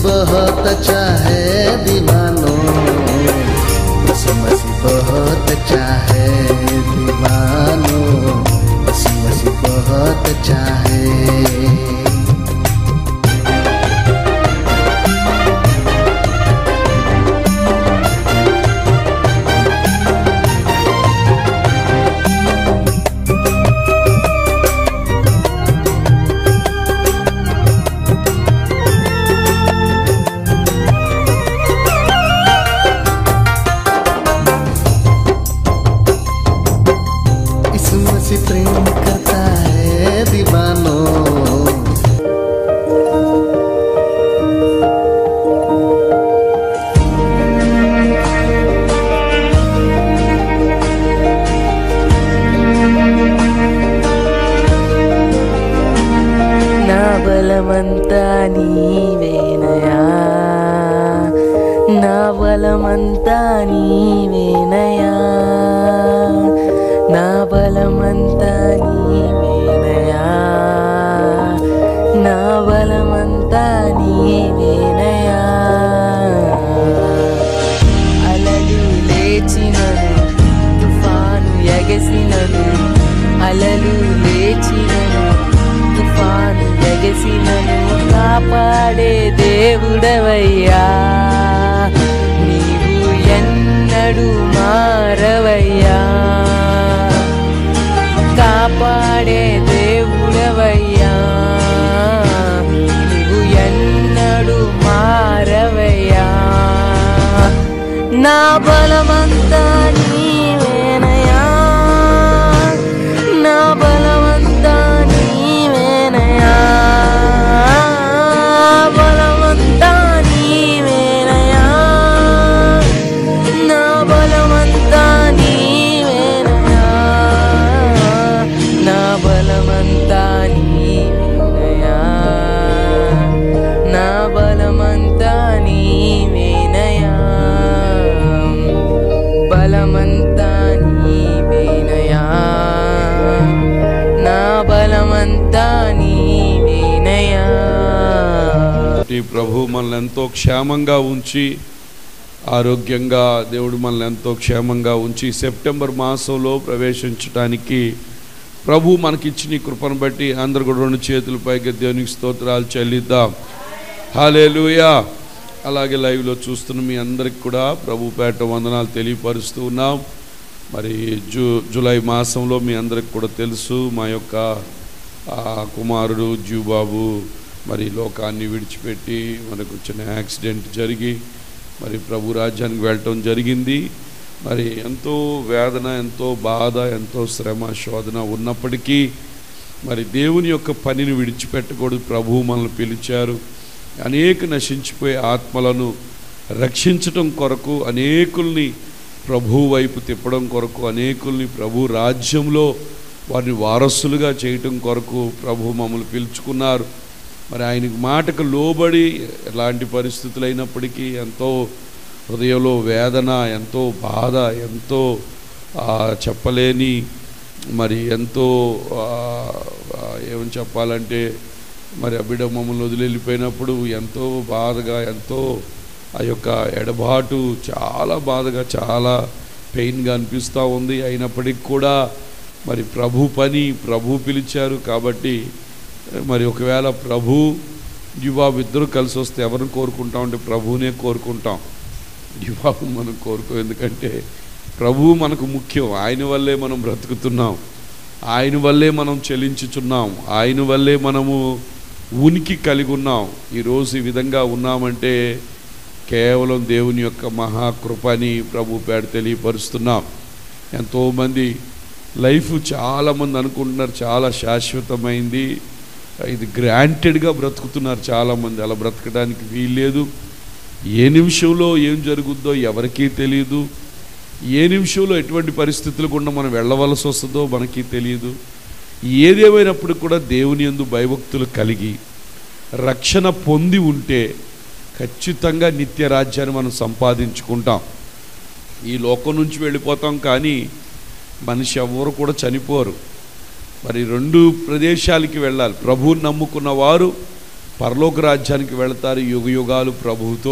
बहुत अच्छा है दीवानों यीशु मसीह बहुत अच्छा है दीवानों यीशु मसीह बहुत अच्छा है यीशु मसीह प्रेम करता है दीवानों నా బలమంతా నీవేనయా నా బలమంతా నీవేనయా నా బలమంతా నీవేనయా నా బలమంతా నీవేనయా అలలు లేచినను తుఫాను ఎగసినను అలలు లేచినను తుఫాను ఎగసినను కాపాడే దేవుడవయ్యా నీవు ఎన్నడు మారవయ్యా కాపాడే దేవుడవయ్యా నీవు ఎన్నడు మారవయ్యా నా బలమంతా నీవేనయా నా బలమంతా నీవేనయా బలమంతా నీవేనయా నా బలమంతా నీవేనయా నా బలమంతా నీవేనయా నా బలమంతా నీవేనయా బలమంతా నీవేనయా నా బలమంతా నీవేనయా ఈ ప్రభు మనల్ని ఎంతో క్షేమంగా ఉంచి ఆరోగ్యంగా దేవుడు మనల్ని ఎంతో క్షేమంగా ఉంచి సెప్టెంబర్ మాసంలో ప్రవేశించడానికి ప్రభు మనకిచ్చిన ఈ కృపను బట్టి అందరు కూడా రెండు చేతుల పైకి దేవునికి స్తోత్రాలు చెల్లిద్దాం హాలేలుయా అలాగే లైవ్లో చూస్తున్న మీ అందరికి కూడా ప్రభు పేట వందనాలు తెలియపరుస్తూ ఉన్నాం మరి జూ జూలై మాసంలో మీ అందరికి కూడా తెలుసు మా యొక్క ఆ, కుమారుడు జూబాబు మరి లోకాన్ని విడిచిపెట్టి మనకు చిన్న యాక్సిడెంట్ జరిగి మరి ప్రభు రాజ్యానికి వెళ్ళటం జరిగింది మరి ఎంతో వేదన ఎంతో బాధ ఎంతో శ్రమ శోధన ఉన్నప్పటికీ మరి దేవుని యొక్క పనిని విడిచిపెట్టకూడదు ప్రభువు మనల్ని పిలిచారు అనేక నశించిపోయే ఆత్మలను రక్షించటం కొరకు అనేకుల్ని ప్రభు వైపు తిప్పడం కొరకు అనేకుల్ని ప్రభు రాజ్యంలో వారిని వారసులుగా చేయటం కొరకు ప్రభు మమ్మల్ని పిలుచుకున్నారు మరి ఆయనకు మాటకు లోబడి ఎలాంటి పరిస్థితులు అయినప్పటికీ ఎంతో హృదయంలో వేదన ఎంతో బాధ ఎంతో ఆ, చెప్పలేని మరి ఎంతో ఆ, ఆ, ఏమని చెప్పాలంటే మరి ఆ బిడ్డ మమ్మల్ని వదిలి వెళ్ళిపోయినప్పుడు ఎంతో బాధగా ఎంతో ఆ యొక్క ఎడబాటు చాలా బాధగా చాలా పెయిన్గా అనిపిస్తూ ఉంది అయినప్పటికీ కూడా మరి ప్రభు పని ప్రభు పిలిచారు కాబట్టి మరి ఒకవేళ ప్రభు యువాబు ఇద్దరు కలిసి వస్తే ఎవరిని కోరుకుంటాం అంటే ప్రభువునే కోరుకుంటాం యువాబు మనం కోరుకో ఎందుకంటే ప్రభువు మనకు ముఖ్యం ఆయన వల్లే మనం బ్రతుకుతున్నాం ఆయన వల్లే మనం చెలించుచున్నాం ఆయన వల్లే మనము ఉనికి కలిగి ఉన్నాం ఈరోజు ఈ విధంగా ఉన్నామంటే కేవలం దేవుని యొక్క మహాకృపని ప్రభు పేడ తెలియపరుస్తున్నాం ఎంతోమంది లైఫ్ చాలామంది అనుకుంటున్నారు చాలా శాశ్వతమైంది ఇది గ్రాంటెడ్గా బ్రతుకుతున్నారు చాలామంది అలా బ్రతకడానికి వీల్లేదు ఏ నిమిషంలో ఏం జరుగుద్దో ఎవరికీ తెలియదు ఏ నిమిషంలో ఎటువంటి పరిస్థితులు గుండా మనం వెళ్ళవలసి వస్తుందో మనకి తెలియదు ఏదేమైనప్పుడు కూడా దేవుని యందు భయభక్తులు కలిగి రక్షణ పొంది ఉంటే ఖచ్చితంగా నిత్య రాజ్యాన్ని మనం సంపాదించుకుంటాం ఈ లోకం నుంచి వెళ్ళిపోతాం కానీ మనిషి ఎవరు కూడా చనిపోరు మరి రెండు ప్రదేశాలకి వెళ్ళాలి ప్రభువుని నమ్ముకున్న వారు పరలోక రాజ్యానికి వెళతారు యుగ యుగాలు ప్రభువుతో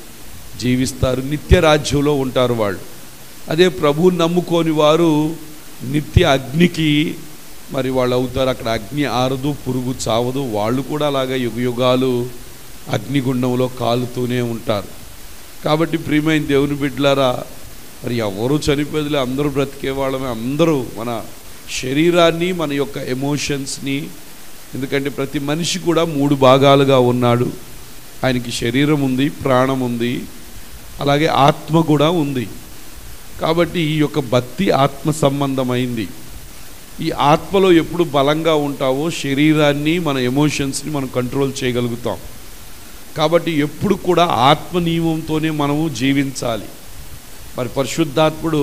జీవిస్తారు నిత్య రాజ్యంలో ఉంటారు వాళ్ళు అదే ప్రభువుని నమ్ముకోని వారు నిత్య అగ్నికి మరి వాళ్ళు అవుతారు అక్కడ అగ్ని ఆరదు పురుగు చావదు వాళ్ళు కూడా అలాగా యుగ యుగాలు అగ్నిగుండంలో కాలుతూనే ఉంటారు కాబట్టి ప్రియమైన దేవుని బిడ్డలారా మరి ఎవరు చనిపోయేదిలే అందరూ బ్రతికే వాళ్ళమే అందరూ మన శరీరాన్ని మన యొక్క ఎమోషన్స్ని ఎందుకంటే ప్రతి మనిషి కూడా మూడు భాగాలుగా ఉన్నాడు ఆయనకి శరీరం ఉంది ప్రాణం ఉంది అలాగే ఆత్మ కూడా ఉంది కాబట్టి ఈ యొక్క భక్తి ఆత్మ సంబంధమైంది ఈ ఆత్మలో ఎప్పుడు బలంగా ఉంటావో శరీరాన్ని మన ఎమోషన్స్ని మనం కంట్రోల్ చేయగలుగుతాం కాబట్టి ఎప్పుడు కూడా ఆత్మ నియమంతోనే మనము జీవించాలి మరి పరిశుద్ధాత్ముడు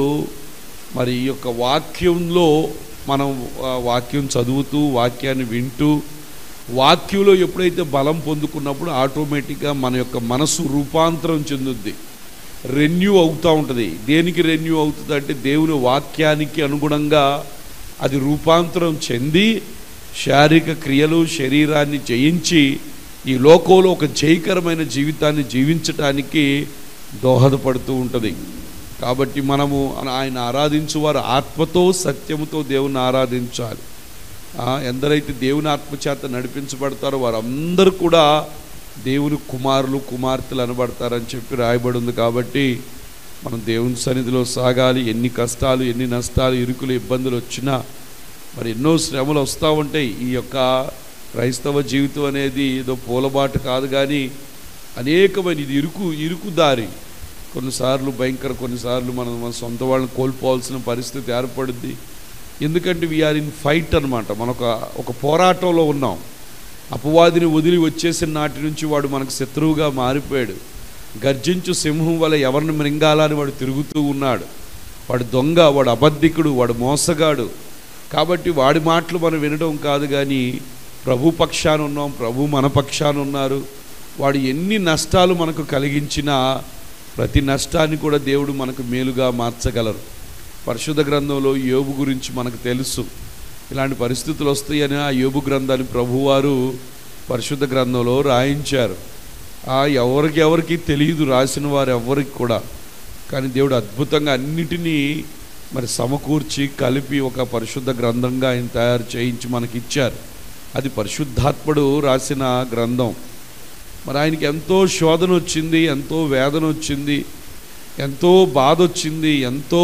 మరి ఈ యొక్క వాక్యంలో మనం ఆ వాక్యం చదువుతూ వాక్యాన్ని వింటూ వాక్యంలో ఎప్పుడైతే బలం పొందుకున్నప్పుడు ఆటోమేటిక్గా మన యొక్క మనసు రూపాంతరం చెందుద్ది రెన్యూ అవుతూ ఉంటుంది దేనికి రెన్యూ అవుతుంది అంటే దేవుని వాక్యానికి అనుగుణంగా అది రూపాంతరం చెంది శారీరక క్రియలు శరీరాన్ని జయించి ఈ లోకంలో ఒక జయకరమైన జీవితాన్ని జీవించటానికి దోహదపడుతూ ఉంటుంది కాబట్టి మనము ఆయన ఆరాధించువారు ఆత్మతో సత్యముతో దేవుని ఆరాధించాలి ఆ, ఎందరైతే దేవుని ఆత్మచేత నడిపించబడతారో వారందరూ కూడా దేవుని కుమారులు కుమార్తెలు అనబడతారని చెప్పి రాయబడి ఉంది కాబట్టి మనం దేవుని సన్నిధిలో సాగాలి ఎన్ని కష్టాలు ఎన్ని నష్టాలు ఇరుకులు ఇబ్బందులు వచ్చినా మరి ఎన్నో శ్రమలు వస్తూ ఉంటాయి ఈ యొక్క క్రైస్తవ జీవితం అనేది ఏదో పూలబాటు కాదు కానీ అనేకమైన ఇది ఇరుకు ఇరుకు దారి కొన్నిసార్లు భయంకర కొన్నిసార్లు మనం మన సొంత వాళ్ళని కోల్పోవాల్సిన పరిస్థితి ఏర్పడుద్ది ఎందుకంటే వీఆర్ ఇన్ ఫైట్ అనమాట మన ఒక ఒక పోరాటంలో ఉన్నాం అపవాదిని వదిలి వచ్చేసిన నాటి నుంచి వాడు మనకు శత్రువుగా మారిపోయాడు గర్జించు సింహం వల్ల ఎవరిని మృంగాలని వాడు తిరుగుతూ ఉన్నాడు వాడు దొంగ వాడు అబద్ధికుడు వాడు మోసగాడు కాబట్టి వాడి మాటలు మనం వినడం కాదు కానీ ప్రభు పక్షాన ఉన్నాం ప్రభు మన పక్షాన ఉన్నారు వాడు ఎన్ని నష్టాలు మనకు కలిగించినా ప్రతి నష్టాన్ని కూడా దేవుడు మనకు మేలుగా మార్చగలరు పరిశుద్ధ గ్రంథంలో యోబు గురించి మనకు తెలుసు ఇలాంటి పరిస్థితులు వస్తాయని ఆ యోబు గ్రంథాన్ని ప్రభువారు పరిశుద్ధ గ్రంథంలో రాయించారు ఆ ఎవరికి ఎవరికి తెలియదు రాసిన వారు ఎవరికి కూడా కానీ దేవుడు అద్భుతంగా అన్నిటినీ మరి సమకూర్చి కలిపి ఒక పరిశుద్ధ గ్రంథంగా ఆయన తయారు చేయించి మనకి ఇచ్చారు అది పరిశుద్ధాత్ముడు రాసిన గ్రంథం మరి ఆయనకి ఎంతో శోధన వచ్చింది ఎంతో వేదన వచ్చింది ఎంతో బాధ వచ్చింది ఎంతో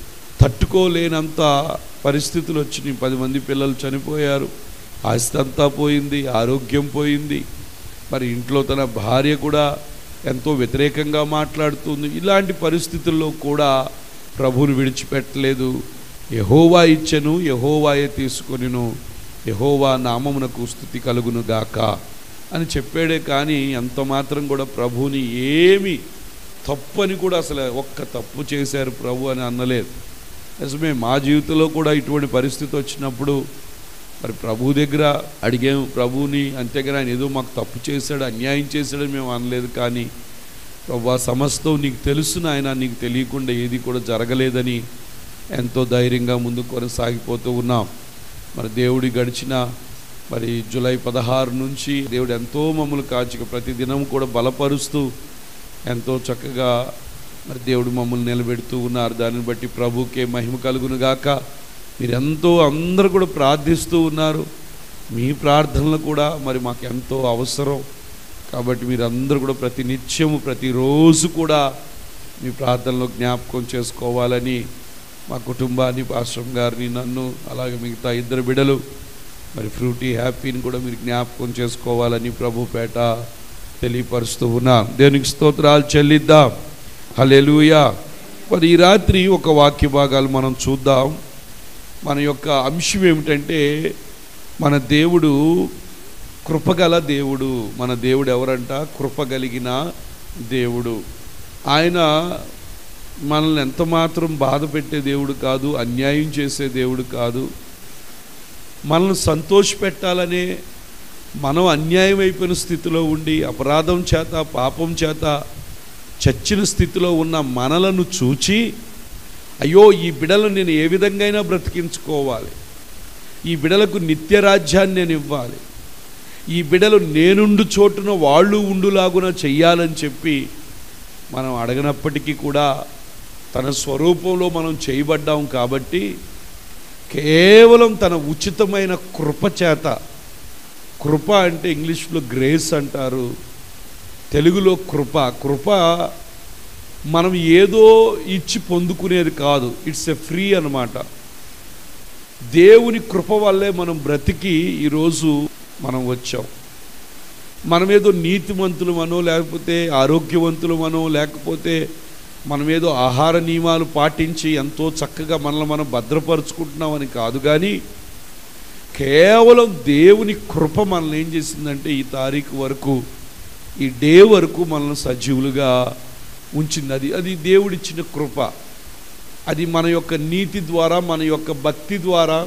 తట్టుకోలేనంత పరిస్థితులు వచ్చినాయి పది మంది పిల్లలు చనిపోయారు ఆస్తి అంతా పోయింది ఆరోగ్యం పోయింది మరి ఇంట్లో తన భార్య కూడా ఎంతో వ్యతిరేకంగా మాట్లాడుతుంది ఇలాంటి పరిస్థితుల్లో కూడా ప్రభువుని విడిచిపెట్టలేదు యహోవా ఇచ్చెను యహోవాయే తీసుకొనిను యహోవా నామమునకు స్థుతి కలుగును గాక అని చెప్పాడే కానీ ఎంత మాత్రం కూడా ప్రభువుని ఏమి తప్పని కూడా అసలు ఒక్క తప్పు చేశారు ప్రభు అని అనలేదు నిజమే మా జీవితంలో కూడా ఇటువంటి పరిస్థితి వచ్చినప్పుడు మరి ప్రభు దగ్గర అడిగాము ప్రభువుని అంతేగాని ఆయన ఏదో మాకు తప్పు చేశాడు అన్యాయం చేశాడని మేము అనలేదు కానీ ప్రభు ఆ సమస్తం నీకు తెలుసు నాయన నీకు తెలియకుండా ఏది కూడా జరగలేదని ఎంతో ధైర్యంగా ముందుకు కొనసాగిపోతూ ఉన్నాం మరి దేవుడి గడిచిన మరి జూలై పదహారు నుంచి దేవుడు ఎంతో మమ్మల్ని కాచిక ప్రతి దినం కూడా బలపరుస్తూ ఎంతో చక్కగా మరి దేవుడు మమ్మల్ని నిలబెడుతూ ఉన్నారు దానిని బట్టి ప్రభుకే మహిమ కలుగును గాక మీరు ఎంతో అందరూ కూడా ప్రార్థిస్తూ ఉన్నారు మీ ప్రార్థనలు కూడా మరి మాకు ఎంతో అవసరం కాబట్టి మీరందరూ కూడా ప్రతి నిత్యము ప్రతిరోజు కూడా మీ ప్రార్థనలో జ్ఞాపకం చేసుకోవాలని మా కుటుంబాన్ని పాశ్రం గారిని నన్ను అలాగే మిగతా ఇద్దరు బిడలు మరి ఫ్రూటీ హ్యాపీని కూడా మీరు జ్ఞాపకం చేసుకోవాలని ప్రభుపేట తెలియపరుస్తూ ఉన్నా దేనికి స్తోత్రాలు చెల్లిద్దాం హలెలుయా మరి ఈ రాత్రి ఒక వాక్య భాగాలు మనం చూద్దాం మన యొక్క అంశం ఏమిటంటే మన దేవుడు కృపగల దేవుడు మన దేవుడు ఎవరంట కృప కలిగిన దేవుడు ఆయన మనల్ని ఎంత మాత్రం బాధ పెట్టే దేవుడు కాదు అన్యాయం చేసే దేవుడు కాదు మనల్ని సంతోషపెట్టాలనే మనం అన్యాయం అయిపోయిన స్థితిలో ఉండి అపరాధం చేత పాపం చేత చచ్చిన స్థితిలో ఉన్న మనలను చూచి అయ్యో ఈ బిడలను నేను ఏ విధంగా బ్రతికించుకోవాలి ఈ బిడలకు నిత్య రాజ్యాన్ని నేను ఇవ్వాలి ఈ బిడలు నేనుండు చోటున వాళ్ళు ఉండులాగున చెయ్యాలని చెప్పి మనం అడగనప్పటికీ కూడా తన స్వరూపంలో మనం చేయబడ్డాం కాబట్టి కేవలం తన ఉచితమైన కృప చేత కృప అంటే ఇంగ్లీష్లో గ్రేస్ అంటారు తెలుగులో కృప కృప మనం ఏదో ఇచ్చి పొందుకునేది కాదు ఇట్స్ ఎ ఫ్రీ అన్నమాట దేవుని కృప వల్లే మనం బ్రతికి ఈరోజు మనం వచ్చాం మనం ఏదో నీతిమంతులమనో లేకపోతే ఆరోగ్యవంతులమనో లేకపోతే మనం ఏదో ఆహార నియమాలు పాటించి ఎంతో చక్కగా మనల్ని మనం భద్రపరుచుకుంటున్నామని కాదు కానీ కేవలం దేవుని కృప మనల్ని ఏం చేసిందంటే ఈ తారీఖు వరకు ఈ డే వరకు మనల్ని సజీవులుగా ఉంచింది అది అది దేవుడిచ్చిన కృప అది మన యొక్క నీతి ద్వారా మన యొక్క భక్తి ద్వారా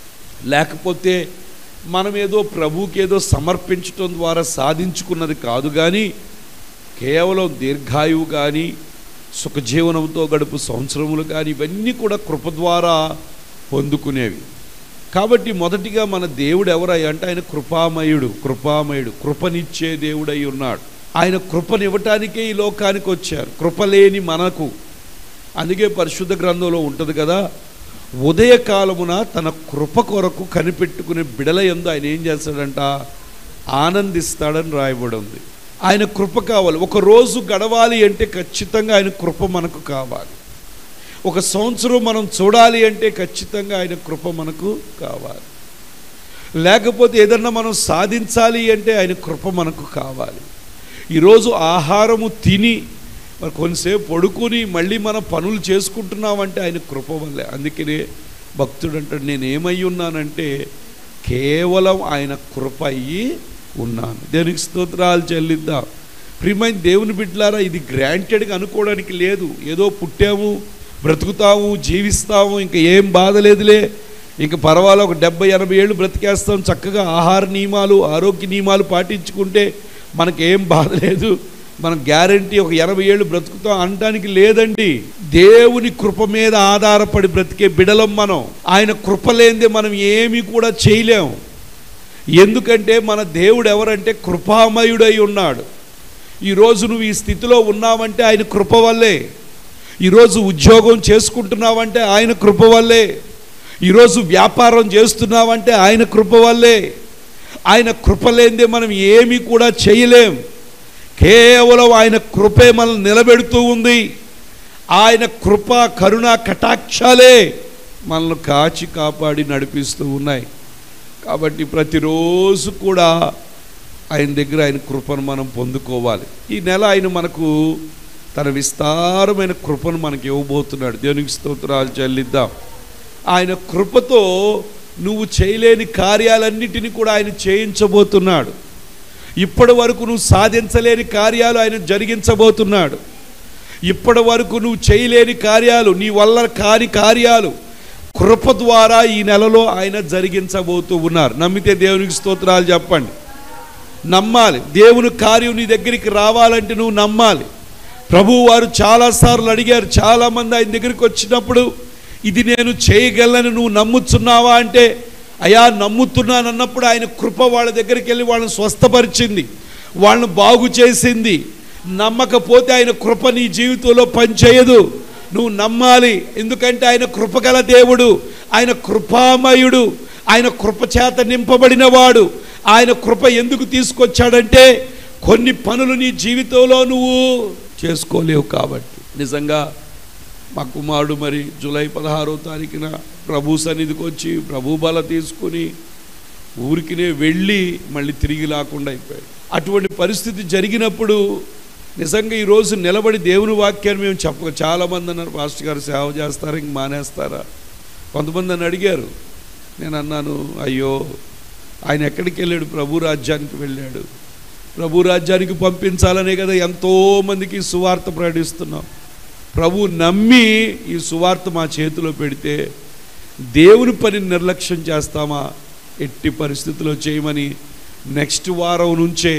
లేకపోతే మనం ఏదో ప్రభువుకి ఏదో సమర్పించటం ద్వారా సాధించుకున్నది కాదు కానీ కేవలం దీర్ఘాయువు కానీ సుఖజీవనంతో గడుపు సంవత్సరములు కానీ ఇవన్నీ కూడా కృప ద్వారా పొందుకునేవి కాబట్టి మొదటిగా మన దేవుడు ఎవరై అంటే ఆయన కృపామయుడు కృపామయుడు కృపనిచ్చే దేవుడై ఉన్నాడు ఆయన కృపనివ్వటానికే ఈ లోకానికి వచ్చారు కృప లేని మనకు అందుకే పరిశుద్ధ గ్రంథంలో ఉంటుంది కదా ఉదయకాలమున తన కృప కొరకు కనిపెట్టుకునే బిడల ఎందు ఆయన ఏం చేస్తాడంట ఆనందిస్తాడని రాయబడి ఉంది ఆయన కృప కావాలి ఒక రోజు గడవాలి అంటే ఖచ్చితంగా ఆయన కృప మనకు కావాలి ఒక సంవత్సరం మనం చూడాలి అంటే ఖచ్చితంగా ఆయన కృప మనకు కావాలి లేకపోతే ఏదన్నా మనం సాధించాలి అంటే ఆయన కృప మనకు కావాలి ఈరోజు ఆహారము తిని మరి కొంతసేపు పడుకుని మళ్ళీ మన పనులు చేసుకుంటున్నామంటే ఆయన కృప వల్లే అందుకనే భక్తుడు అంటాడు నేను ఏమై ఉన్నానంటే కేవలం ఆయన కృప అయ్యి ఉన్నాను దేనికి స్తోత్రాలు చెల్లిద్దాం ప్రియమైన దేవుని బిడ్డలారా ఇది గ్రాంటెడ్గా అనుకోవడానికి లేదు ఏదో పుట్టాము బ్రతుకుతాము జీవిస్తాము ఇంకా ఏం బాధ లేదులే ఇంకా పర్వాలేదు ఒక డెబ్బై ఎనభై ఏళ్ళు బ్రతికేస్తాం చక్కగా ఆహార నియమాలు ఆరోగ్య నియమాలు పాటించుకుంటే మనకేం బాధ లేదు మనం గ్యారంటీ ఒక ఎనభై ఏళ్ళు బ్రతుకుతాం అనడానికి లేదండి దేవుని కృప మీద ఆధారపడి బ్రతికే బిడలం మనం ఆయన కృప లేనిదే మనం ఏమీ కూడా చేయలేం ఎందుకంటే మన దేవుడు ఎవరంటే కృపామయుడై ఉన్నాడు ఈరోజు నువ్వు ఈ స్థితిలో ఉన్నావంటే ఆయన కృప వల్లే ఈరోజు ఉద్యోగం చేసుకుంటున్నావంటే ఆయన కృప వల్లే ఈరోజు వ్యాపారం చేస్తున్నావంటే ఆయన కృప వల్లే ఆయన కృప లేనిదే మనం ఏమీ కూడా చేయలేం కేవలం ఆయన కృపే మనల్ని నిలబెడుతూ ఉంది ఆయన కృప కరుణ కటాక్షాలే మనల్ని కాచి కాపాడి నడిపిస్తూ ఉన్నాయి కాబట్టి ప్రతిరోజు కూడా ఆయన దగ్గర ఆయన కృపను మనం పొందుకోవాలి ఈ నెల ఆయన మనకు తన విస్తారమైన కృపను మనకి ఇవ్వబోతున్నాడు దేవునికి స్తోత్రాలు చెల్లిద్దాం ఆయన కృపతో నువ్వు చేయలేని కార్యాలన్నిటినీ కూడా ఆయన చేయించబోతున్నాడు ఇప్పటి వరకు నువ్వు సాధించలేని కార్యాలు ఆయన జరిగించబోతున్నాడు ఇప్పటి వరకు నువ్వు చేయలేని కార్యాలు నీ వల్ల కాని కార్యాలు కృప ద్వారా ఈ నెలలో ఆయన జరిగించబోతూ ఉన్నారు నమ్మితే దేవునికి స్తోత్రాలు చెప్పండి నమ్మాలి దేవుని కార్యం నీ దగ్గరికి రావాలంటే నువ్వు నమ్మాలి ప్రభు వారు చాలాసార్లు అడిగారు చాలామంది ఆయన దగ్గరికి వచ్చినప్పుడు ఇది నేను చేయగలను నువ్వు నమ్ముతున్నావా అంటే అయా నమ్ముతున్నాను అన్నప్పుడు ఆయన కృప వాళ్ళ దగ్గరికి వెళ్ళి వాళ్ళని స్వస్థపరిచింది వాళ్ళని బాగు చేసింది నమ్మకపోతే ఆయన కృప నీ జీవితంలో పనిచేయదు నువ్వు నమ్మాలి ఎందుకంటే ఆయన కృపగల దేవుడు ఆయన కృపామయుడు ఆయన కృప చేత నింపబడినవాడు ఆయన కృప ఎందుకు తీసుకొచ్చాడంటే కొన్ని పనులు నీ జీవితంలో నువ్వు చేసుకోలేవు కాబట్టి నిజంగా మా కుమారుడు మరి జూలై పదహారో తారీఖున ప్రభు సన్నిధికి వచ్చి ప్రభు బల తీసుకుని ఊరికినే వెళ్ళి మళ్ళీ తిరిగి లేకుండా అయిపోయాడు అటువంటి పరిస్థితి జరిగినప్పుడు నిజంగా ఈరోజు నిలబడి దేవుని వాక్యాన్ని మేము చెప్పక చాలామంది అన్నారు పాస్టర్ గారు సేవ చేస్తారా ఇంక మానేస్తారా కొంతమంది నన్ను అడిగారు నేను అన్నాను అయ్యో ఆయన ఎక్కడికి వెళ్ళాడు ప్రభు రాజ్యానికి వెళ్ళాడు ప్రభు రాజ్యానికి పంపించాలనే కదా ఎంతోమందికి సువార్త ప్రకటిస్తున్నాం ప్రభు నమ్మి ఈ సువార్త మా చేతిలో పెడితే దేవుని పని నిర్లక్ష్యం చేస్తామా ఎట్టి పరిస్థితుల్లో చేయమని నెక్స్ట్ వారం నుంచే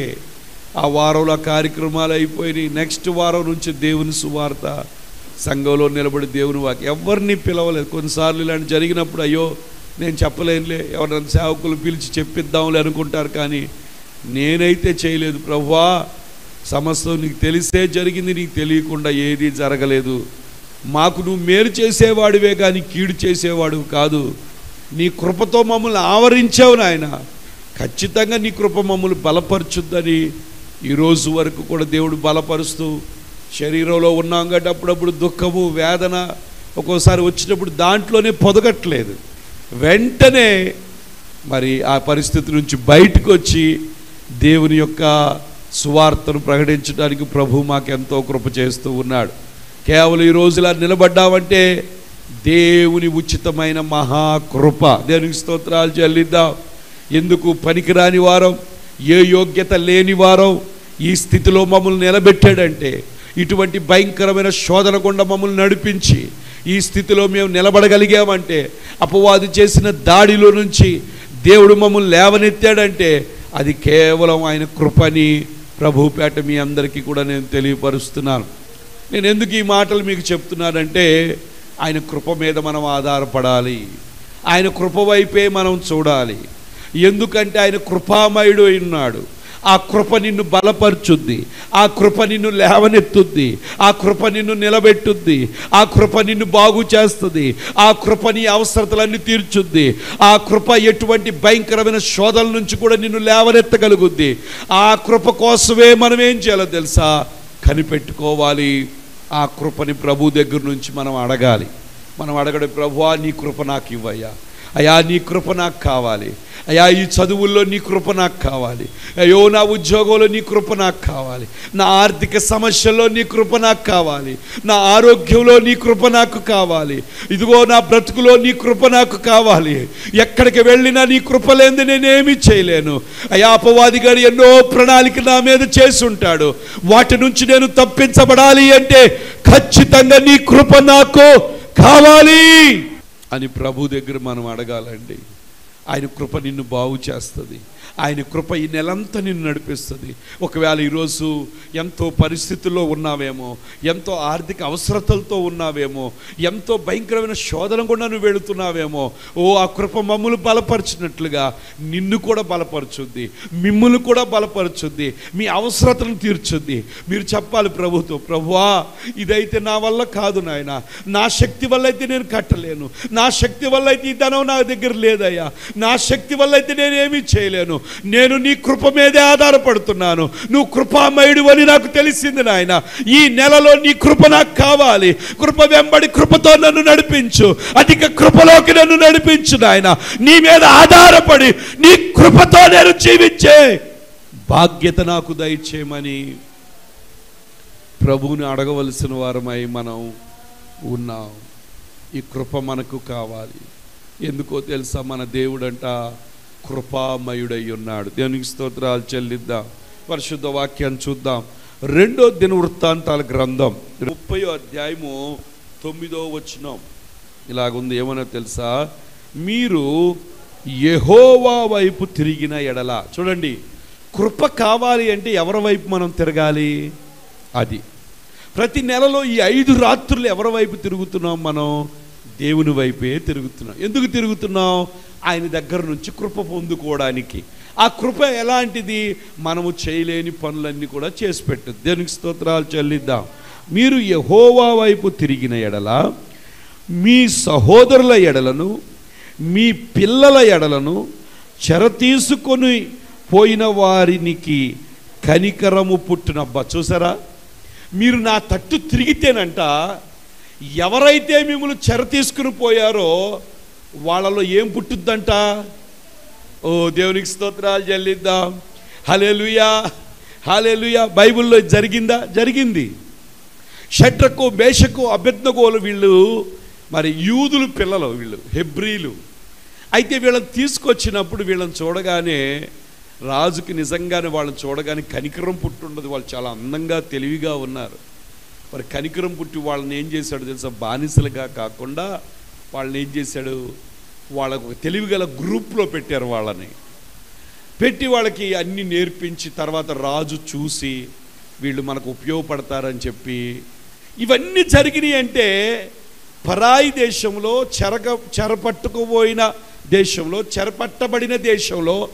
ఆ వారంలో కార్యక్రమాలు అయిపోయినాయి నెక్స్ట్ వారం నుంచి దేవుని సువార్త సంఘంలో నిలబడి దేవుని వాకి ఎవరిని పిలవలేదు కొన్నిసార్లు ఇలాంటి జరిగినప్పుడు అయ్యో నేను చెప్పలేనులే ఎవరైనా సేవకులు పిలిచి చెప్పిద్దాంలే అనుకుంటారు కానీ నేనైతే చేయలేదు ప్రభువా సమస్తం నీకు తెలిసే జరిగింది నీకు తెలియకుండా ఏది జరగలేదు మాకు నువ్వు మేలు చేసేవాడివే కానీ కీడు చేసేవాడు కాదు నీ కృపతో మమ్మల్ని ఆవరించావు నాయన ఖచ్చితంగా నీ కృప మమ్మల్ని బలపరచుద్దని ఈరోజు వరకు కూడా దేవుడు బలపరుస్తూ శరీరంలో ఉన్నాం కాబట్టి అప్పుడప్పుడు దుఃఖము వేదన ఒక్కోసారి వచ్చినప్పుడు దాంట్లోనే పొదగట్లేదు వెంటనే మరి ఆ పరిస్థితి నుంచి బయటకు వచ్చి దేవుని యొక్క సువార్తను ప్రకటించడానికి ప్రభు మాకెంతో కృప చేస్తూ ఉన్నాడు కేవలం ఈ రోజులా నిలబడ్డామంటే దేవుని ఉచితమైన మహాకృప దేవునికి స్తోత్రాలు చెల్లిద్దాం ఎందుకు పనికిరాని వారం ఏ యోగ్యత లేని వారం ఈ స్థితిలో మమ్మల్ని నిలబెట్టాడంటే ఇటువంటి భయంకరమైన శోధన గుండా మమ్మల్ని నడిపించి ఈ స్థితిలో మేము నిలబడగలిగామంటే అపవాది చేసిన దాడిలో నుంచి దేవుడు మమ్మల్ని లేవనెత్తాడంటే అది కేవలం ఆయన కృపని ప్రభుపేట మీ అందరికీ కూడా నేను తెలియపరుస్తున్నాను నేను ఎందుకు ఈ మాటలు మీకు చెప్తున్నానంటే ఆయన కృప మీద మనం ఆధారపడాలి ఆయన కృప వైపే మనం చూడాలి ఎందుకంటే ఆయన కృపామయుడు అయి ఉన్నాడు ఆ కృప నిన్ను బలపరుచుద్ది ఆ కృప నిన్ను లేవనెత్తుద్ది ఆ కృప నిన్ను నిలబెట్టుద్ది ఆ కృప నిన్ను బాగు చేస్తుంది ఆ కృప నీ అవసరతలన్నీ తీర్చుద్ది ఆ కృప ఎటువంటి భయంకరమైన శోధల నుంచి కూడా నిన్ను లేవనెత్తగలుగుద్ది ఆ కృప కోసమే మనం ఏం చేయాలో తెలుసా కనిపెట్టుకోవాలి ఆ కృపని ప్రభు దగ్గర నుంచి మనం అడగాలి మనం అడగడం ప్రభువా నీ కృప నాకు ఇవ్వయ్యా అయ్యా నీ కృప నాకు కావాలి అయ్యా ఈ చదువుల్లో నీ కృప నాకు కావాలి అయ్యో నా ఉద్యోగంలో నీ కృప నాకు కావాలి నా ఆర్థిక సమస్యల్లో నీ కృప నాకు కావాలి నా ఆరోగ్యంలో నీ కృప నాకు కావాలి ఇదిగో నా బ్రతుకులో నీ కృప నాకు కావాలి ఎక్కడికి వెళ్ళినా నీ కృప లేనిది నేనేమీ చేయలేను అయ్యా అపవాది గారు ఎన్నో ప్రణాళిక నా మీద చేసి ఉంటాడు వాటి నుంచి నేను తప్పించబడాలి అంటే ఖచ్చితంగా నీ కృప నాకు కావాలి అని ప్రభు దగ్గర మనం అడగాలండి ఆయన కృప నిన్ను బాగు చేస్తుంది ఆయన కృప ఈ నెలంతా నిన్ను నడిపిస్తుంది ఒకవేళ ఈరోజు ఎంతో పరిస్థితుల్లో ఉన్నావేమో ఎంతో ఆర్థిక అవసరతలతో ఉన్నావేమో ఎంతో భయంకరమైన శోధన కూడా నువ్వు వెళుతున్నావేమో ఓ ఆ కృప మమ్మల్ని బలపరిచినట్లుగా నిన్ను కూడా బలపరుచుద్ది మిమ్ములు కూడా బలపరుచుద్ది మీ అవసరతలను తీర్చుద్ది మీరు చెప్పాలి ప్రభుతో ప్రభువా ఇదైతే నా వల్ల కాదు నాయన నా శక్తి వల్ల అయితే నేను కట్టలేను నా శక్తి వల్ల అయితే ఈ ధనం నా దగ్గర లేదయ్యా నా శక్తి వల్ల అయితే నేను ఏమీ చేయలేను నేను నీ కృప మీదే ఆధారపడుతున్నాను నువ్వు కృపామయుడు అని నాకు తెలిసింది నాయన ఈ నెలలో నీ కృప నాకు కావాలి కృప వెంబడి కృపతో నన్ను నడిపించు అధిక కృపలోకి నన్ను నడిపించు నాయన నీ మీద ఆధారపడి నీ కృపతో నేను జీవించే బాధ్యత నాకు దయచేయమని ప్రభువుని అడగవలసిన వారమై మనం ఉన్నాం ఈ కృప మనకు కావాలి ఎందుకో తెలుసా మన దేవుడంట కృపామయుడై ఉన్నాడు దేవునికి స్తోత్రాలు చెల్లిద్దాం పరిశుద్ధ వాక్యాన్ని చూద్దాం రెండో దిన వృత్తాంతాల గ్రంథం ముప్పయో అధ్యాయము తొమ్మిదో వచనం ఇలాగుంది ఏమన్నా తెలుసా మీరు యెహోవా వైపు తిరిగిన ఎడల చూడండి కృప కావాలి అంటే ఎవరి వైపు మనం తిరగాలి అది ప్రతి నెలలో ఈ ఐదు రాత్రులు ఎవరి వైపు తిరుగుతున్నాం మనం దేవుని వైపే తిరుగుతున్నాం ఎందుకు తిరుగుతున్నాం ఆయన దగ్గర నుంచి కృప పొందుకోవడానికి ఆ కృప ఎలాంటిది మనము చేయలేని పనులన్నీ కూడా చేసి పెట్టదు దేవునికి స్తోత్రాలు చెల్లిద్దాం మీరు యహోవా వైపు తిరిగిన ఎడల మీ సహోదరుల ఎడలను మీ పిల్లల ఎడలను చెర తీసుకొని పోయిన వారికి కనికరము పుట్టినబ్బా చూసారా మీరు నా తట్టు తిరిగితేనంట ఎవరైతే మిమ్మల్ని చెర తీసుకుని పోయారో వాళ్ళలో ఏం పుట్టుద్దంట ఓ దేవునికి స్తోత్రాలు చెల్లిద్దాం హలేలుయా హలేలుయా బైబిల్లో జరిగిందా జరిగింది షట్రకు మేషకు అభ్యర్థగోలు వీళ్ళు మరి యూదులు పిల్లలు వీళ్ళు హెబ్రీలు అయితే వీళ్ళని తీసుకొచ్చినప్పుడు వీళ్ళని చూడగానే రాజుకి నిజంగానే వాళ్ళని చూడగానే కనికరం పుట్టుండదు వాళ్ళు చాలా అందంగా తెలివిగా ఉన్నారు మరి కనికరం పుట్టి వాళ్ళని ఏం చేశాడు తెలుసా బానిసలుగా కాకుండా వాళ్ళని ఏం చేశాడు వాళ్ళకు ఒక తెలివిగల గ్రూప్లో పెట్టారు వాళ్ళని పెట్టి వాళ్ళకి అన్ని నేర్పించి తర్వాత రాజు చూసి వీళ్ళు మనకు ఉపయోగపడతారని చెప్పి ఇవన్నీ జరిగినాయి అంటే పరాయి దేశంలో చెరగ చెరపట్టుకుపోయిన దేశంలో చెరపట్టబడిన దేశంలో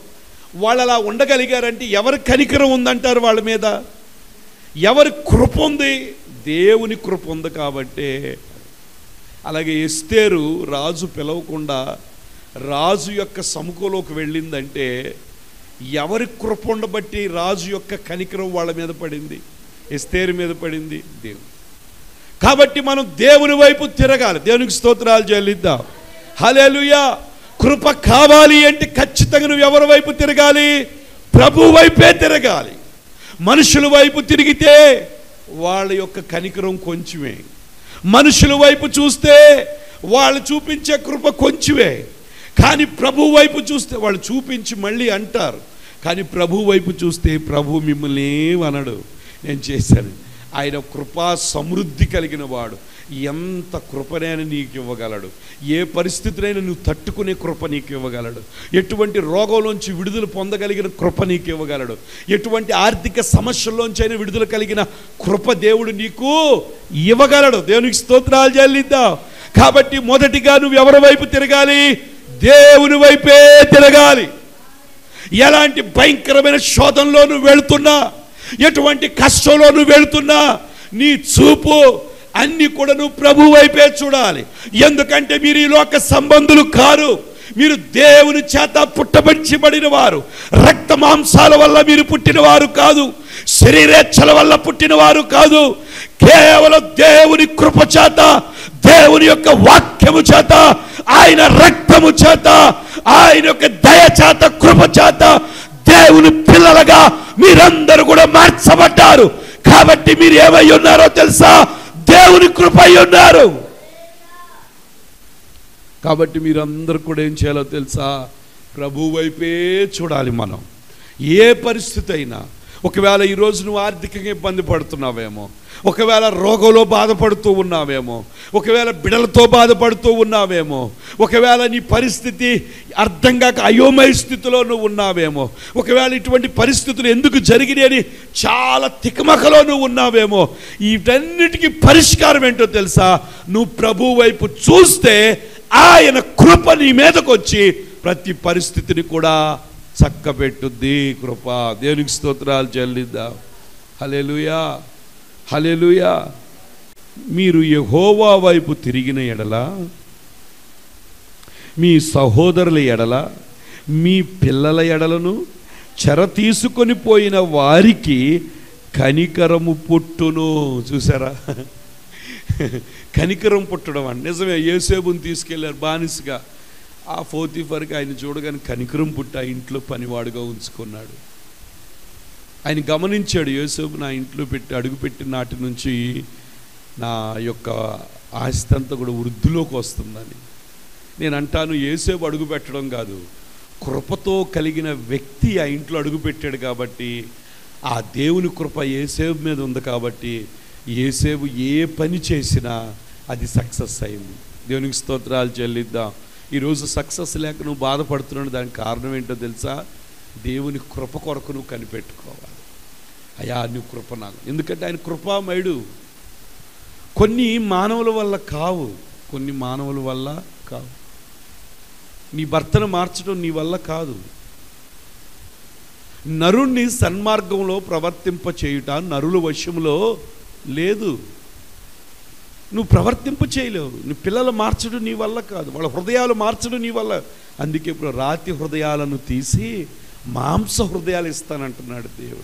వాళ్ళు అలా ఉండగలిగారంటే ఎవరి కనికరం ఉందంటారు వాళ్ళ మీద ఎవరి కృప ఉంది దేవుని కృప ఉంది కాబట్టే అలాగే ఎస్తేరు రాజు పిలవకుండా రాజు యొక్క సముఖంలోకి వెళ్ళిందంటే ఎవరి కృప ఉండబట్టి రాజు యొక్క కనికరం వాళ్ళ మీద పడింది ఎస్తేరు మీద పడింది దేవుడు కాబట్టి మనం దేవుని వైపు తిరగాలి దేవునికి స్తోత్రాలు చెల్లిద్దాం హలేలుయా కృప కావాలి అంటే ఖచ్చితంగా నువ్వు ఎవరి వైపు తిరగాలి ప్రభు వైపే తిరగాలి మనుషుల వైపు తిరిగితే వాళ్ళ యొక్క కనికరం కొంచెమే మనుషుల వైపు చూస్తే వాళ్ళు చూపించే కృప కొంచెమే కానీ ప్రభు వైపు చూస్తే వాళ్ళు చూపించి మళ్ళీ అంటారు కానీ ప్రభు వైపు చూస్తే ప్రభు మిమ్మల్ని ఏమనడు నేను చేశాను ఆయన కృపా సమృద్ధి కలిగిన వాడు ఎంత కృపనైనా నీకు ఇవ్వగలడు ఏ పరిస్థితినైనా నువ్వు తట్టుకునే కృప నీకు ఇవ్వగలడు ఎటువంటి రోగంలోంచి విడుదల పొందగలిగిన కృప నీకు ఇవ్వగలడు ఎటువంటి ఆర్థిక సమస్యల్లోంచైనా విడుదల కలిగిన కృప దేవుడు నీకు ఇవ్వగలడు దేవునికి స్తోత్రాలు చెల్లిద్దాం కాబట్టి మొదటిగా నువ్వు ఎవరి వైపు తిరగాలి దేవుని వైపే తిరగాలి ఎలాంటి భయంకరమైన శోధనలో నువ్వు వెళుతున్నా ఎటువంటి కష్టంలో నువ్వు వెళుతున్నా నీ చూపు అన్ని కూడా నువ్వు ప్రభు వైపే చూడాలి ఎందుకంటే మీరు ఈ లోక సంబంధులు కారు మీరు దేవుని చేత పుట్టబడిన వారు రక్త మాంసాల వల్ల మీరు పుట్టిన వారు కాదు శరీరేచ్ఛల వల్ల పుట్టిన వారు కాదు కేవలం దేవుని కృప చేత దేవుని యొక్క వాక్యము చేత ఆయన రక్తము చేత ఆయన యొక్క దయ చేత కృప చేత దేవుని పిల్లలుగా మీరందరూ కూడా మార్చబడ్డారు కాబట్టి మీరు ఏమై ఉన్నారో తెలుసా దేవుని కృప అయి ఉన్నారు కాబట్టి మీరందరూ కూడా ఏం చేయాలో తెలుసా ప్రభు వైపే చూడాలి మనం ఏ పరిస్థితి అయినా ఒకవేళ ఈరోజు నువ్వు ఆర్థికంగా ఇబ్బంది పడుతున్నావేమో ఒకవేళ రోగంలో బాధపడుతూ ఉన్నావేమో ఒకవేళ బిడలతో బాధపడుతూ ఉన్నావేమో ఒకవేళ నీ పరిస్థితి అర్థం కాక అయోమయ స్థితిలో నువ్వు ఉన్నావేమో ఒకవేళ ఇటువంటి పరిస్థితులు ఎందుకు జరిగినాయని చాలా తికమకలో నువ్వు ఉన్నావేమో వీటన్నిటికీ పరిష్కారం ఏంటో తెలుసా నువ్వు ప్రభు వైపు చూస్తే ఆయన కృప నీ మీదకి వచ్చి ప్రతి పరిస్థితిని కూడా చక్కబెట్టుద్ది కృప దేవునికి స్తోత్రాలు చెల్లిద్దాం హలెలుయా హలెలుయా మీరు యహోవా వైపు తిరిగిన ఎడల మీ సహోదరుల ఎడల మీ పిల్లల ఎడలను చెర తీసుకొని పోయిన వారికి కనికరము పుట్టును చూసారా కనికరం పుట్టడం అండి నిజమే ఏసేబుని తీసుకెళ్లారు బానిసగా ఆ ఫోర్తిఫర్కి ఆయన చూడగానే కనికరం పుట్టి ఆ ఇంట్లో పనివాడుగా ఉంచుకున్నాడు ఆయన గమనించాడు యోసేపు నా ఇంట్లో పెట్టి అడుగుపెట్టిన నాటి నుంచి నా యొక్క ఆస్తి అంతా కూడా వృద్ధిలోకి వస్తుందని నేను అంటాను ఏసేపు అడుగు పెట్టడం కాదు కృపతో కలిగిన వ్యక్తి ఆ ఇంట్లో అడుగు పెట్టాడు కాబట్టి ఆ దేవుని కృప ఏసేపు మీద ఉంది కాబట్టి ఏసేపు ఏ పని చేసినా అది సక్సెస్ అయింది దేవునికి స్తోత్రాలు చెల్లిద్దాం ఈరోజు సక్సెస్ లేక నువ్వు బాధపడుతున్నాడు దానికి కారణం ఏంటో తెలుసా దేవుని కృప కొరకు నువ్వు కనిపెట్టుకోవాలి అయా నువ్వు కృప నాకు ఎందుకంటే ఆయన కృపామయుడు కొన్ని మానవుల వల్ల కావు కొన్ని మానవుల వల్ల కావు నీ భర్తను మార్చడం నీ వల్ల కాదు నరుణ్ణి సన్మార్గంలో ప్రవర్తింప చేయుట నరుల వశంలో లేదు నువ్వు ప్రవర్తింప చేయలేవు నీ పిల్లలు మార్చడం నీ వల్ల కాదు వాళ్ళ హృదయాలు మార్చడం నీ వల్ల అందుకే ఇప్పుడు రాతి హృదయాలను తీసి మాంస హృదయాలు ఇస్తానంటున్నాడు దేవుడు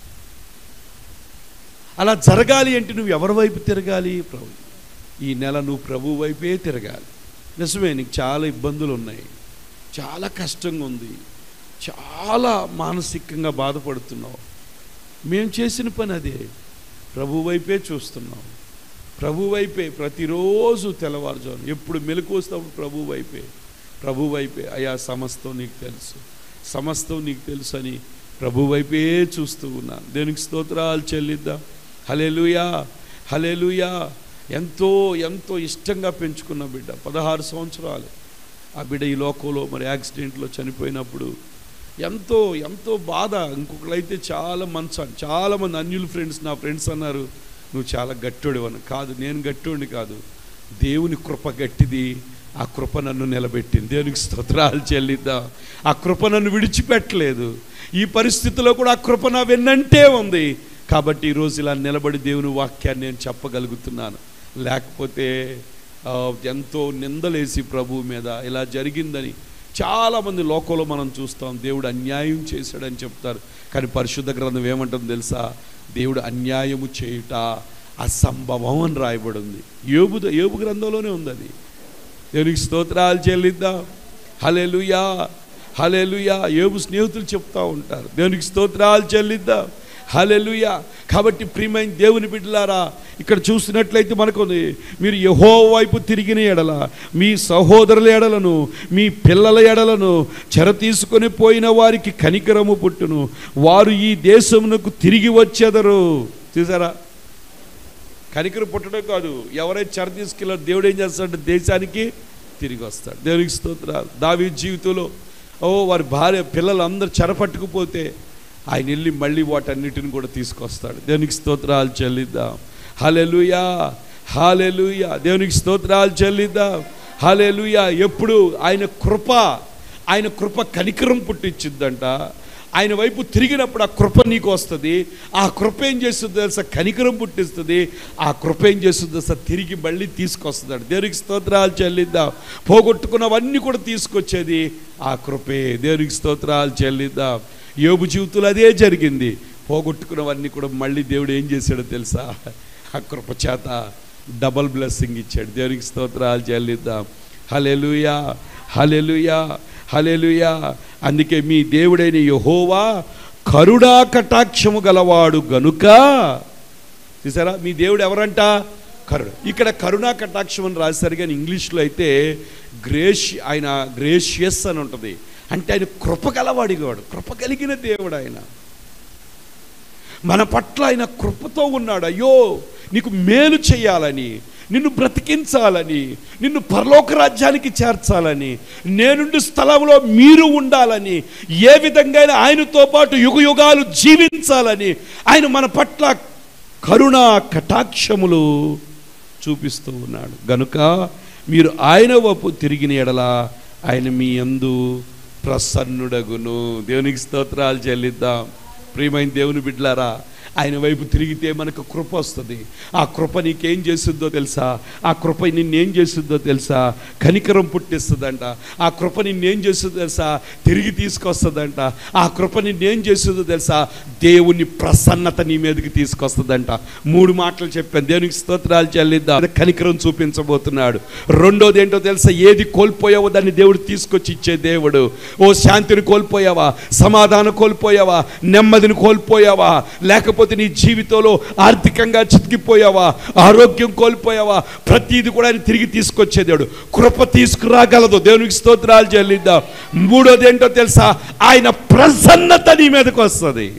అలా జరగాలి అంటే నువ్వు ఎవరి వైపు తిరగాలి ప్రభు ఈ నెల నువ్వు ప్రభు వైపే తిరగాలి నిజమే నీకు చాలా ఇబ్బందులు ఉన్నాయి చాలా కష్టంగా ఉంది చాలా మానసికంగా బాధపడుతున్నావు మేము చేసిన పని అదే ప్రభు వైపే చూస్తున్నాం ప్రభు వైపే ప్రతిరోజు తెల్లవారుజాము ఎప్పుడు మెలకు వస్తావు ప్రభు వైపే ప్రభు వైపే అయా సమస్తం నీకు తెలుసు సమస్తం నీకు తెలుసు అని ప్రభు వైపే చూస్తూ ఉన్నాను దేనికి స్తోత్రాలు చెల్లిద్దాం హలేలుయా హలేలుయా ఎంతో ఎంతో ఇష్టంగా పెంచుకున్న బిడ్డ పదహారు సంవత్సరాలు ఆ బిడ్డ ఈ లోకంలో మరి యాక్సిడెంట్లో చనిపోయినప్పుడు ఎంతో ఎంతో బాధ ఇంకొకరైతే చాలా మంచి చాలామంది అన్యుల ఫ్రెండ్స్ నా ఫ్రెండ్స్ అన్నారు నువ్వు చాలా గట్టోడు అని కాదు నేను గట్టోడిని కాదు దేవుని కృప గట్టిది ఆ కృప నన్ను నిలబెట్టింది దేవునికి స్తోత్రాలు చెల్లిద్దాం ఆ కృప నన్ను విడిచిపెట్టలేదు ఈ పరిస్థితిలో కూడా ఆ కృప నా వెన్నంటే ఉంది కాబట్టి ఈరోజు ఇలా నిలబడి దేవుని వాక్యాన్ని నేను చెప్పగలుగుతున్నాను లేకపోతే ఆ, ఎంతో నిందలేసి ప్రభు మీద ఇలా జరిగిందని చాలామంది లోకంలో మనం చూస్తాం దేవుడు అన్యాయం చేశాడని చెప్తారు కానీ పరిశుద్ధ గ్రంథం ఏమంటుంది తెలుసా దేవుడు అన్యాయము చేయుట అసంభవం అని రాయబడి ఉంది యోబు యోబు గ్రంథంలోనే ఉంది అది దేవునికి స్తోత్రాలు చెల్లిద్దాం హలెలుయా హలెలుయా యోబు స్నేహితులు చెప్తా ఉంటారు దేవునికి స్తోత్రాలు చెల్లిద్దాం హలెలుయా కాబట్టి ప్రియమైన దేవుని బిడ్డలారా ఇక్కడ చూసినట్లయితే మనకు ఉంది. మీరు యహో వైపు తిరిగిన ఎడల మీ సహోదరుల ఎడలను మీ పిల్లల ఎడలను చెర తీసుకొని పోయిన వారికి కనికరము పుట్టును వారు ఈ దేశమునకు తిరిగి వచ్చేదరు చూసారా కనికరు పుట్టడం కాదు ఎవరైతే చెర తీసుకెళ్ళారు దేవుడు ఏం చేస్తాడు దేశానికి తిరిగి వస్తాడు దేవునికి స్తోత్రాలు దావి జీవితంలో ఓ వారి భార్య పిల్లలు అందరు చెర పట్టుకుపోతే ఆయన వెళ్ళి మళ్ళీ వాటన్నిటిని కూడా తీసుకొస్తాడు దేవునికి స్తోత్రాలు చెల్లిద్దాం హలెలుయా హాలెలుయా దేవునికి స్తోత్రాలు చెల్లిద్దాం హలెలుయా ఎప్పుడు ఆయన కృప ఆయన కృప కనికరం పుట్టించిద్దంట ఆయన వైపు తిరిగినప్పుడు ఆ కృప నీకు వస్తుంది ఆ కృప ఏం చేస్తుంది తెలుసా కనికరం పుట్టిస్తుంది ఆ కృప ఏం చేస్తుంది తెలుసా తిరిగి మళ్ళీ తీసుకొస్తుంది దేవునికి స్తోత్రాలు చెల్లిద్దాం పోగొట్టుకున్నవన్నీ కూడా తీసుకొచ్చేది ఆ కృపే దేవునికి స్తోత్రాలు చెల్లిద్దాం యోబు జీవితంలో అదే జరిగింది పోగొట్టుకున్నవన్నీ కూడా మళ్ళీ దేవుడు ఏం చేశాడో తెలుసా ఆ కృప చేత డబల్ బ్లెస్సింగ్ ఇచ్చాడు దేవునికి స్తోత్రాలు చెల్లిద్దాం హలెలుయా హలెలుయా హలెలుయా అందుకే మీ దేవుడైన యహోవా కరుడా కటాక్షము గలవాడు గనుక చూసారా మీ దేవుడు ఎవరంట కరుణ ఇక్కడ కరుణా కటాక్షం అని రాశారు కానీ ఇంగ్లీష్లో అయితే గ్రేష్ ఆయన గ్రేషియస్ అని ఉంటుంది అంటే ఆయన కృప గలవాడిగాడు కృప కలిగిన దేవుడు ఆయన మన పట్ల ఆయన కృపతో ఉన్నాడు అయ్యో నీకు మేలు చేయాలని నిన్ను బ్రతికించాలని నిన్ను పరలోక రాజ్యానికి చేర్చాలని నేనుండి స్థలంలో మీరు ఉండాలని ఏ విధంగా అయినా ఆయనతో పాటు యుగ యుగాలు జీవించాలని ఆయన మన పట్ల కరుణ కటాక్షములు చూపిస్తూ ఉన్నాడు గనుక మీరు ఆయన వైపు తిరిగిన ఎడల ఆయన మీ యందు ప్రసన్నుడగును దేవునికి స్తోత్రాలు చెల్లిద్దాం ప్రియమైన దేవుని బిడ్డలారా ఆయన వైపు తిరిగితే మనకు కృప వస్తుంది ఆ కృప నీకేం చేస్తుందో తెలుసా ఆ కృప నిన్నేం చేస్తుందో తెలుసా కనికరం పుట్టిస్తుందంట ఆ కృప నిన్నేం చేస్తుందో తెలుసా తిరిగి తీసుకొస్తుందంట ఆ కృప నిన్నేం చేస్తుందో తెలుసా దేవుని ప్రసన్నత నీ మీదకి తీసుకొస్తుందంట మూడు మాటలు చెప్పాను దేవునికి స్తోత్రాలు చెల్లిద్దాం కనికరం చూపించబోతున్నాడు రెండోది ఏంటో తెలుసా ఏది కోల్పోయావో దాన్ని దేవుడు తీసుకొచ్చి ఇచ్చే దేవుడు ఓ శాంతిని కోల్పోయావా సమాధానం కోల్పోయావా నెమ్మదిని కోల్పోయావా లేకపోతే నీ జీవితంలో ఆర్థికంగా చితికిపోయావా ఆరోగ్యం కోల్పోయావా ప్రతిది కూడా ఆయన తిరిగి తీసుకొచ్చే దేవుడు కృప తీసుకురాగలదు దేవునికి స్తోత్రాలు చెల్లిద్దాం మూడోది ఏంటో తెలుసా ఆయన ప్రసన్నత నీ మీదకి వస్తుంది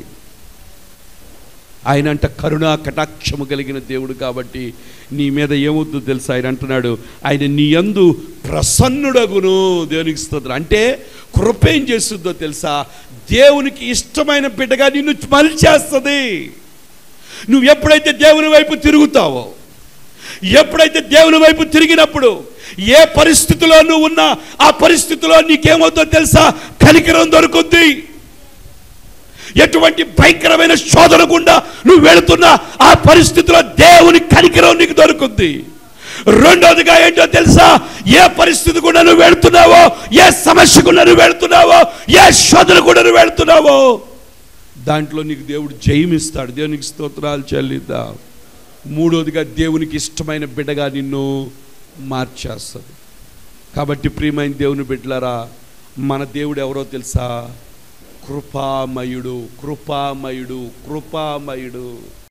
ఆయన అంట కరుణా కటాక్షము కలిగిన దేవుడు కాబట్టి నీ మీద ఏమవుతుందో తెలుసా ఆయన అంటున్నాడు ఆయన నీ యందు ప్రసన్నుడగును దేవునికి స్తోత్రం అంటే కృప ఏం చేస్తుందో తెలుసా దేవునికి ఇష్టమైన బిడ్డగా నిన్ను మలిచేస్తుంది నువ్వు ఎప్పుడైతే దేవుని వైపు తిరుగుతావో ఎప్పుడైతే దేవుని వైపు తిరిగినప్పుడు ఏ పరిస్థితిలో నువ్వు ఉన్నా ఆ పరిస్థితిలో నీకేమవుతుందో తెలుసా కనికరం దొరుకుద్ది ఎటువంటి భయంకరమైన శోధన గుండా నువ్వు వెళుతున్నా ఆ పరిస్థితిలో దేవుని కనికరం నీకు దొరుకుద్ది రెండోదిగా ఏంటో తెలుసా ఏ పరిస్థితి కూడా నువ్వు వెళుతున్నావో ఏ సమస్య కూడా నువ్వు వెళుతున్నావో ఏ శోధన కూడా నువ్వు వెళుతున్నావో దాంట్లో నీకు దేవుడు జయమిస్తాడు దేవునికి స్తోత్రాలు చెల్లిద్దాం మూడోదిగా దేవునికి ఇష్టమైన బిడ్డగా నిన్ను మార్చేస్తుంది కాబట్టి ప్రియమైన దేవుని బిడ్డలారా మన దేవుడు ఎవరో తెలుసా కృపామయుడు కృపామయుడు కృపామయుడు